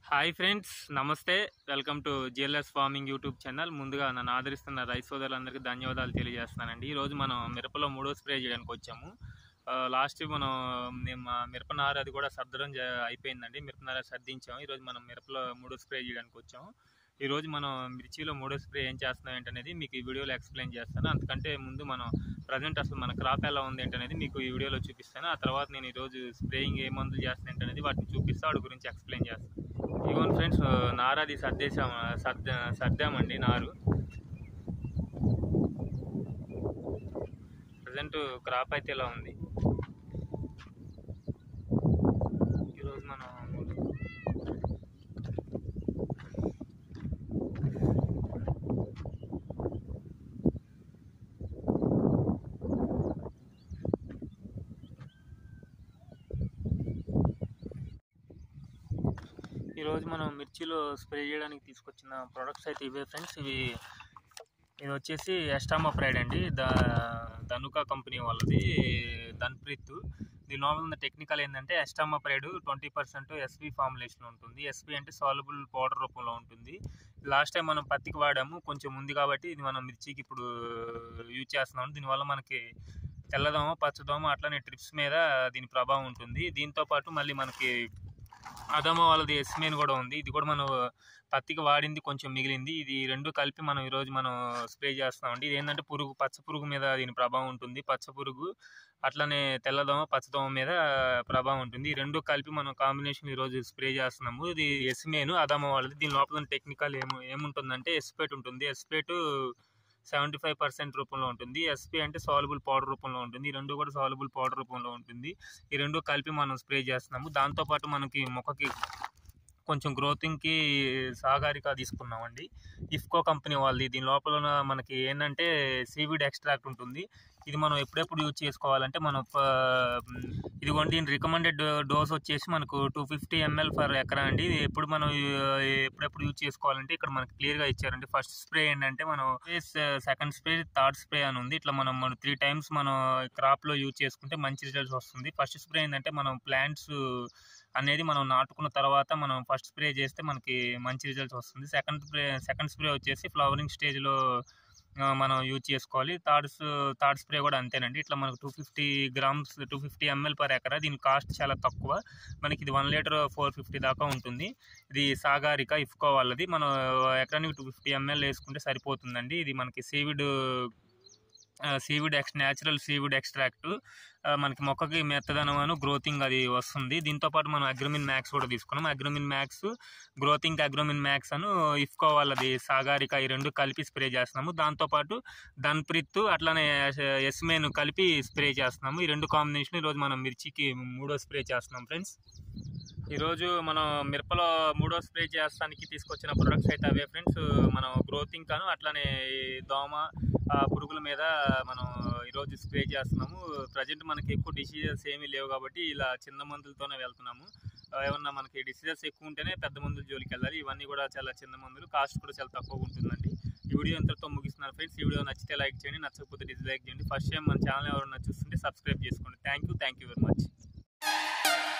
hi friends నమస్తే welcome to GLS farming YouTube channel ముందుగా నన్ను ఆదరిస్తున్న రైతు సోదరులందరికీ ధన్యవాదాలు తెలియజేస్తున్నానండి ఈరోజు మనం మిరపలో మూడో స్ప్రే చేయడానికి వచ్చాము ఆ, లాస్ట్ వీక్ మనం మేము ఆ మిరపనార అది కూడా సర్దడం జ- అయిపోయిందండి మిరపనార సర్దించాము ఈరోజు మనం మిరపలో మూడో స్ప్రే చేయడానికి వచ్చాము ఈరోజు మనం మిర్చిలో మూడో స్ప్రే ఏం చేస్తున్నాం ఏంటనేది మీకు ఈ వీడియోలో ఎక్స్ప్లెయిన్ చేస్తాను అంతకంటే ముందు మనం ప్రజెంట్ అసలు మన క్రాప్ ఎలా ఉంది ఏంటనేది మీకు ఈ వీడియోలో చూపిస్తాను ఆ తర్వాత నేను ఈరోజు స్ప్రేయింగ్ ఏ మందులు చేస్తాను ఏంటనేది వాటిని చూపిస్తా వాటి గురించి ఎక్స్ప్లెయిన్ చేస్తాను ఇదిగోండి ఫ్రెండ్స్ నారాది సర్దేశాం సర్ద సర్దామండి నారు ప్రజెంట్ క్రాప్ అయితే ఇలా ఉంది ఈరోజు మనం ఈరోజు మనం మిర్చిలో స్ప్రే చేయడానికి తీసుకొచ్చిన ప్రొడక్ట్స్ అయితే ఇవే ఫ్రెండ్స్ ఇవి ఇది వచ్చేసి ఎస్టామా ప్రైడ్ అండి ద ధనుకా కంపెనీ వాళ్ళది ధన్ప్రీత్ దీని లోపల ఉన్న టెక్నికల్ ఏంటంటే Estama Pride twenty percent SP formulation ఉంటుంది ఎస్పీ అంటే సాల్యుబుల్ పౌడర్ రూపంలో ఉంటుంది లాస్ట్ టైం మనం పత్తికి వాడాము కొంచెం ఉంది కాబట్టి ఇది మనం మిర్చికి ఇప్పుడు యూజ్ చేస్తున్నాం దీనివల్ల మనకి తెల్లదోమ పచ్చదోమ అట్లనే ట్రిప్స్ మీద దీని ప్రభావం ఉంటుంది దీంతో పాటు మళ్ళీ మనకి అదమ వాళ్ళది ఎస్మేన్ కూడా ఉంది ఇది కూడా మనం పత్తికి వాడింది కొంచెం మిగిలింది ఇది రెండు కలిపి మనం ఈరోజు మనం స్ప్రే చేస్తామండి ఇది ఏంటంటే పురుగు పచ్చ పురుగు మీద దీని ప్రభావం ఉంటుంది పచ్చ పురుగు అట్లనే తెల్లదోమ పచ్చదోమ మీద ప్రభావం ఉంటుంది ఈ రెండు కలిపి మనం కాంబినేషన్ ఈరోజు స్ప్రే చేస్తున్నాము ఇది ఎస్మేను అదమ వాళ్ళది దీని లోపల టెక్నికల్ ఏము ఏముంటుందంటే ఎస్పేట్ ఉంటుంది ఎస్పేటు సెవెంటీ ఫైవ్ పర్సెంట్ రూపంలో ఉంటుంది ఎస్పీ అంటే సాల్యుబుల్ పౌడర్ రూపంలో ఉంటుంది ఈ రెండు కూడా సాల్యుబుల్ పౌడర్ రూపంలో ఉంటుంది ఈ రెండు కలిపి మనం స్ప్రే చేస్తున్నాము దాంతోపాటు మనకి మొక్కకి కొంచెం గ్రోతింగ్కి సాగారిక తీసుకున్నామండి ఇఫ్కో కంపెనీ వాళ్ళది దీని లోపల ఉన్న మనకి ఏంటంటే సీవీడ్ ఎక్స్ట్రాక్ట్ ఉంటుంది ఇది మనం ఎప్పుడెప్పుడు యూజ్ చేసుకోవాలంటే మనం ప- ఇదిగోండి దీని రికమెండెడ్ డోస్ వచ్చేసి మనకు టూ ఫిఫ్టీ ఎంఎల్ ఫర్ ఎకరా అండి ఇది ఎప్పుడు మనం ఆ, ఎప్పుడెప్పుడు యూజ్ చేసుకోవాలంటే ఇక్కడ మనకి క్లియర్గా ఇచ్చారండి ఫస్ట్ స్ప్రే ఏంటంటే మనం సెకండ్ స్ప్రే థర్డ్ స్ప్రే అని ఉంది ఇట్లా మనం మనం త్రీ టైమ్స్ మనం క్రాప్లో యూజ్ చేసుకుంటే మంచి రిజల్ట్స్ వస్తుంది ఫస్ట్ స్ప్రే ఏంటంటే మనం ప్లాంట్స్ అనేది మనం నాటుకున్న తర్వాత మనం ఫస్ట్ స్ప్రే చేస్తే మనకి మంచి రిజల్ట్స్ వస్తుంది సెకండ్ స్ప్రే సెకండ్ స్ప్రే వచ్చేసి ఫ్లవరింగ్ స్టేజ్లో మనం యూజ్ చేసుకోవాలి థర్డ్ థర్డ్ స్ప్రే కూడా అంతేనండి ఇట్లా మనకు two fifty grams two fifty ML per acre దీని కాస్ట్ చాలా తక్కువ మనకి ఇది వన్ లీటర్ ఫోర్ ఫిఫ్టీ దాకా ఉంటుంది ఇది సాగారిక ఇఫ్కో వాళ్ళది మనం ఎకరానికి టూ ఫిఫ్టీ ఎంఎల్ వేసుకుంటే సరిపోతుందండి ఇది మనకి seaweed seaweed ex natural seaweed extract మనకి మొక్కకి మెత్తదనమను గ్రోతింగ్ అది వస్తుంది దీంతో పాటు మనం అగ్రోమిన్ మ్యాక్స్ కూడా తీసుకున్నాం అగ్రోమిన్ మ్యాక్స్ గ్రోతింగ్ అగ్రోమిన్ మ్యాక్స్ అను ఇఫ్కో వాళ్ళది సాగారిక ఈ రెండు కలిపి స్ప్రే చేస్తున్నాము దాంతోపాటు ధన్ప్రిత్ అట్లానే ఎస్మేన్ కలిపి స్ప్రే చేస్తున్నాము ఈ రెండు కాంబినేషన్ ఈరోజు మనం మిర్చికి మూడో స్ప్రే చేస్తున్నాం ఫ్రెండ్స్ ఈరోజు మనం మిరపలో మూడో స్ప్రే చేస్తానికి తీసుకొచ్చిన ప్రొడక్ట్స్ అయితే అవే ఫ్రెండ్స్ మనం గ్రోతింగ్ కాను అట్లానే ఈ దోమ ఆ, పురుగుల మీద మనం ఈరోజు స్ప్రే చేస్తున్నాము ప్రజెంట్ మనకి ఎక్కువ డిసీజెస్ ఏమీ లేవు కాబట్టి ఇలా చిన్న మందులతోనే వెళ్తున్నాము ఆ, ఏమన్నా మనకి డిసీజెస్ ఎక్కువ ఉంటేనే పెద్ద మందుల జోలికి వెళ్ళాలి ఇవన్నీ కూడా చాలా చిన్న మందులు కాస్ట్ కూడా చాలా తక్కువ ఉంటుందండి ఈ వీడియో ఎంతతో ముగిస్తున్నారు ఫ్రెండ్స్ ఈ వీడియో నచ్చితే లైక్ చేయండి నచ్చకపోతే డిస్లైక్ చేయండి ఫస్ట్ టైం మన ఛానల్ ఎవరైనా చూస్తుంటే సబ్స్క్రైబ్ చేసుకోండి thank you thank you very much